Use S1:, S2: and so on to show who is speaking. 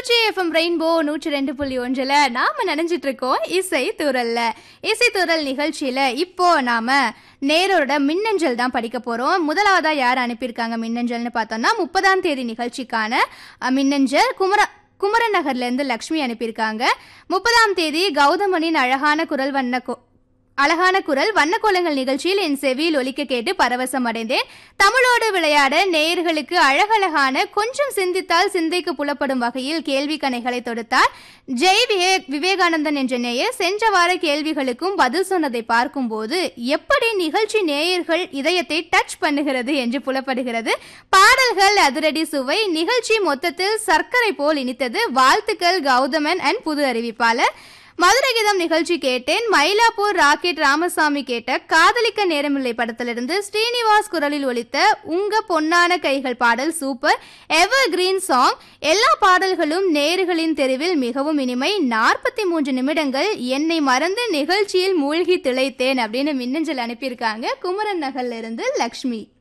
S1: Trichy FM rainbow நூற்றி ரெண்டு புள்ளி ஒன்றில் நாம நினைஞ்சிட்டு இருக்கோம் இசை துறல்ல இசை துறல் நிகழ்ச்சியில இப்போ நாம நேரோட மின்னஞ்சல் தான் படிக்க போறோம் முதலாவதா யார் அனுப்பியிருக்காங்க மின்னஞ்சல்னு பார்த்தோம்னா முப்பதாம் தேதி நிகழ்ச்சிக்கான அஹ், மின்னஞ்சல் குமர குமரன் நகர்ல இருந்து லக்ஷ்மி அனுப்பியிருக்காங்க முப்பதாம் தேதி கௌதமனின் அழகான குரல் வண்ண கொ- அழகான குரல் வண்ணக்கோலங்கள் நிகழ்ச்சியில் என் செவியில் ஒலிக்க கேட்டு பரவசம் அடைந்தேன் தமிழோடு விளையாட நேயர்களுக்கு அழகழகான கொஞ்சம் சிந்தித்தால் சிந்தைக்கு புலப்படும் வகையில் கேள்வி கணைகளை தொடுத்தார் ஜெய் விவே விவேகானந்தன் என்ற நேயர் சென்ற வார கேள்விகளுக்கும் பதில் சொன்னதை பார்க்கும்போது எப்படி நிகழ்ச்சி நேயர்கள் இதயத்தை டச் பண்ணுகிறது என்று புலப்படுகிறது பாடல்கள் அதிரடி சுவை நிகழ்ச்சி மொத்தத்தில் சர்க்கரை போல் இனித்தது வாழ்த்துக்கள் கௌதமன் அண்ட் புது அறிவிப்பாளர் மதுரை கீதம் நிகழ்ச்சி கேட்டேன் மயிலாப்பூர் ராக்கெட் ராமசாமி கேட்ட காதலிக்க நேரமில்லை படத்திலிருந்து ஸ்ரீனிவாஸ் குரலில் ஒலித்த உங்க பொன்னான கைகள் பாடல் சூப்பர் எவர் கிரீன் சாங் எல்லா பாடல்களும் நேர்களின் தெருவில் மிகவும் இனிமை நாற்பத்தி மூன்று நிமிடங்கள் என்னை மறந்து நிகழ்ச்சியில் மூழ்கி திளைத்தேன் அப்படின்னு மின்னஞ்சல் அனுப்பியிருக்காங்க குமரன் நகர்ல இருந்து லக்ஷ்மி